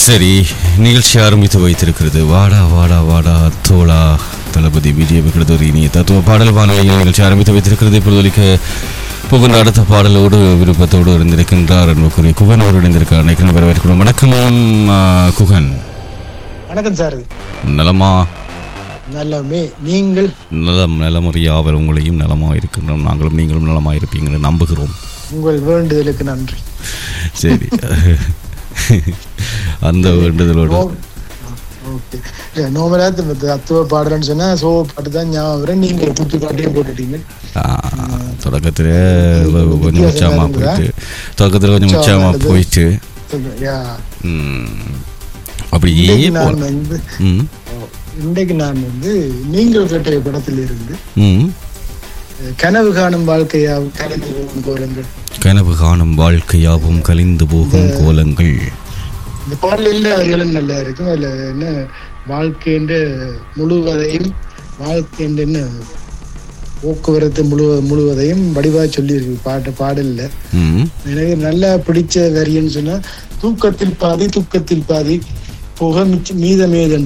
சரி நிகழ்ச்சி ஆரம்பித்து வைத்திருக்கிறது வாடா வாடா வாடா தோளா தளபதி விஜய் அவர்களது ஒரு இனிய தத்துவ பாடல் வானொலியில் நிகழ்ச்சி ஆரம்பித்து வைத்திருக்கிறது இப்பொழுதொலிக்க புகழ் அடுத்த பாடலோடு விருப்பத்தோடு இருந்திருக்கின்றார் என்பக்குரிய குகன் அவர் இணைந்திருக்கார் நினைக்கிறேன் வரவேற்கிறோம் வணக்கம் ஆ, குகன் வணக்கம் சார் நலமா நல்லமே நீங்கள் நலம் நலமுறையாவர் உங்களையும் நலமாக இருக்கின்றோம் நாங்களும் நீங்களும் நலமாக இருப்பீங்கன்னு நம்புகிறோம் உங்கள் வேண்டுதலுக்கு நன்றி சரி அந்த வேண்டுதலோடு ஓகே நோமலா தத்துவ பாடலன்னு சொன்னா சோ பாட்டு தான் ஞாபகம் வரும் நீங்க குத்து பாட்டையும் போட்டுட்டீங்க ஆ, தொடக்கத்துல கொஞ்சம் உற்சாகமா போயிட்டு தொடக்கத்துல கொஞ்சம் உற்சாகமா போயிட்டு யா. ம், அப்படியே இன்றைக்கு போல நான் வந்து ம் இன்றைக்கு நான் வந்து நீங்கள் கேட்ட படத்தில் இருந்து ம் கனவு காணும் வாழ்க்கையா கலந்து போகும் கோலங்கள் கனவு காணும் வாழ்க்கையாவும் கலிந்து போகும் கோலங்கள் இந்த பாடல் எல்லா வரிகளும் நல்லா இருக்கும் அதுல என்ன வாழ்க்கைன்ற முழுவதையும் வாழ்க்கைன்ற என்ன போக்குவரத்து முழு முழுவதையும் வடிவா சொல்லியிருக்கு பாட்டு பாடல்ல ம் எனக்கு நல்லா பிடிச்ச வரின்னு சொன்னா தூக்கத்தில் பாதி துக்கத்தில் பாதி புகை மிச்ச மீதமேதன்